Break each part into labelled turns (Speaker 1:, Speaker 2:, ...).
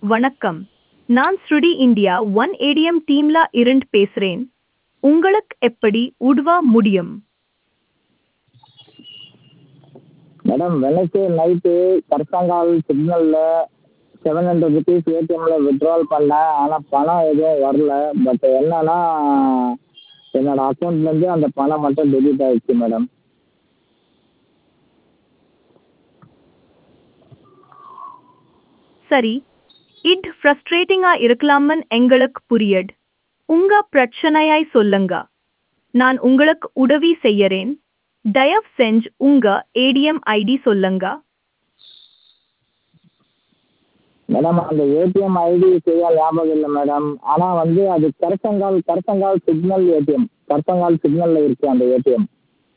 Speaker 1: வணக்கம் நான் ஸ்ருடி இந்தியா ஒன் ஏடிஎம் டீம்ல இருந்து பேசுறேன் உங்களுக்கு எப்படி உதவ முடியும்
Speaker 2: மேடம் வெனஸ்டே நைட்டு கரசாங்கால் சிக்னலில் செவன் ஹண்ட்ரட் ருபீஸ் ஏடிஎம்மில் வித்ட்ரால் பண்ணேன் ஆனால் பணம் எதுவும் வரல பட் என்னன்னா என்னோடய அக்கௌண்ட்லேருந்து அந்த பணம் மட்டும் டெபிட் ஆகிடுச்சு மேடம்
Speaker 1: சரி இது ஃப்ரஸ்ட்ரேட்டிங்கா இருக்கலாம்னு எங்களுக்கு புரியுது உங்க பிரச்சனையாய் சொல்லுங்க நான் உங்களுக்கு உதவி செய்யறேன் தயவு செஞ்சு உங்க ஏடிஎம் ஐடி சொல்லுங்க
Speaker 2: மேடம் அந்த ஏடிஎம் ஐடி சரியா ஞாபகம் இல்லை மேடம் ஆனால் வந்து அது கரசங்கால் கரசங்கால் சிக்னல் ஏடிஎம் கரசங்கால் சிக்னலில் இருக்குது அந்த ஏடிஎம்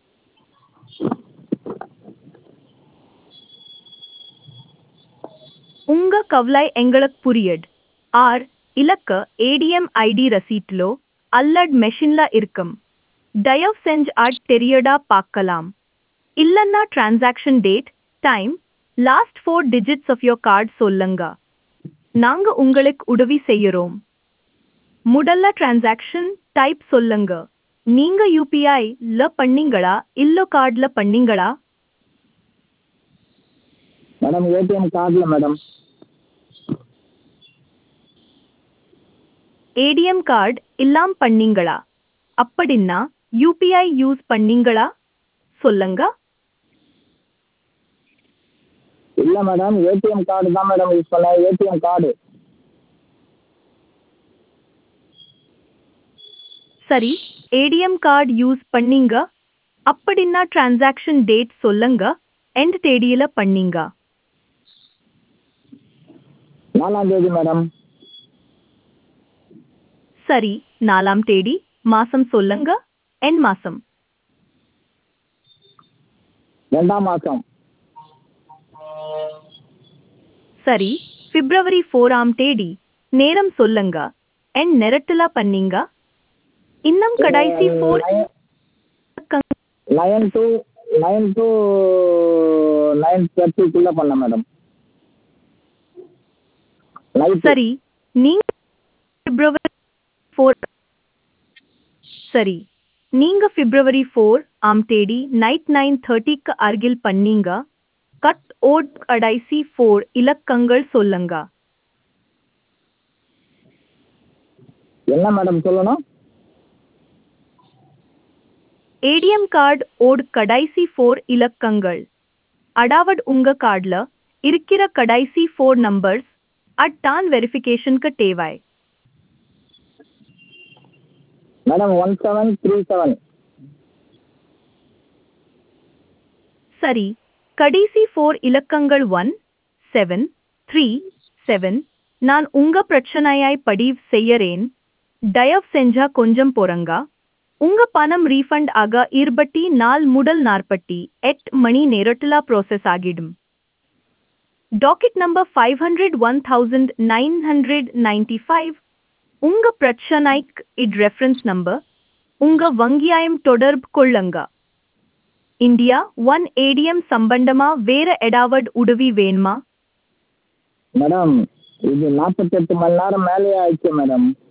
Speaker 1: உங்க கவலை எங்களுக்கு புரியுது ஆர் இலக்க ஏடிஎம் ஐடி ரசீட்லோ அல்லட் மெஷின்ல இருக்கும் தயவு செஞ்சு அட் தெரியடா பார்க்கலாம் இல்லன்னா transaction date time last four digits of your card சொல்லுங்க நாங்க உங்களுக்கு உதவி செய்யறோம் முதல்ல டிரான்சாக்ஷன் டைப் சொல்லுங்க நீங்க யூபிஐ ல பண்ணீங்களா இல்ல கார்டுல பண்ணீங்களா
Speaker 2: மேடம் ஏடிஎம் கார்டில் மேடம்
Speaker 1: ஏடிஎம் கார்டு இல்லாம் பண்ணீங்களா அப்படின்னா யூபிஐ யூஸ் பண்ணீங்களா சொல்லுங்க
Speaker 2: இல்லை மேடம் ஏடிஎம் கார்டு தான் மேடம் யூஸ் பண்ணேன் ஏடிஎம் கார்டு
Speaker 1: சரி ஏடிஎம் கார்டு யூஸ் பண்ணீங்க அப்படின்னா டிரான்சாக்ஷன் டேட் சொல்லுங்க எந்த தேதியில பண்ணீங்க
Speaker 2: நாலாம் தேதி மேடம்
Speaker 1: சரி நாலாம் தேதி மாசம் சொல்லுங்க என் மாசம்
Speaker 2: ரெண்டாம் மாதம்
Speaker 1: சரி பிப்ரவரி ஃபோராம் தேதி நேரம் சொல்லுங்க என் நேரத்துல பண்ணீங்க இன்னும் கடைசி four
Speaker 2: nine to nine to nine தேர்ட்டிக்குள்ளே பண்ணேன் மேடம் நைட்
Speaker 1: சரி நீங்க பிப்ரவரி ஃபோர் சரி நீங்க பிப்ரவரி ஃபோர் ஆம் தேதி நைட் நைன் தேர்ட்டிக்கு அருகில் பண்ணீங்க கட் ஓட் கடைசி ஃபோர் இலக்கங்கள் சொல்லுங்க
Speaker 2: என்ன மேடம் சொல்லணும்
Speaker 1: ஏடிஎம் கார்டு ஓட் கடைசி ஃபோர் இலக்கங்கள் அடாவட் உங்க கார்டுல இருக்கிற கடைசி ஃபோர் நம்பர்ஸ் அட்டான் வெரிஃபிகேஷனுக்கு தேவை
Speaker 2: madam one seven three seven
Speaker 1: சரி கடைசி ஃபோர் இலக்கங்கள் ஒன் செவன் த்ரீ செவன் நான் உங்க பிரச்சனையாய் பதிவு செய்யறேன் தயவு செஞ்சா கொஞ்சம் பொறுங்க உங்க பணம் ரீஃபண்ட் ஆக இருபத்தி நாள் முதல் நாற்பத்தி எட்டு மணி நேரத்துல ப்ராசஸ் ஆகிடும் docket number five hundred one thousand nine hundred ninety five உங்க பிரச்சனைக்கு இது ரெஃபரன்ஸ் நம்பர் உங்க வங்கியாயம் தொடர்பு கொள்ளுங்க இந்தியா ஒன் ஏடிஎம் சம்பந்தமா வேற எடாவட் உதவி வேணுமா
Speaker 2: மேடம் இது நாற்பத்தெட்டு மணி நேரம் மேலேயே ஆயிடுச்சு மேடம்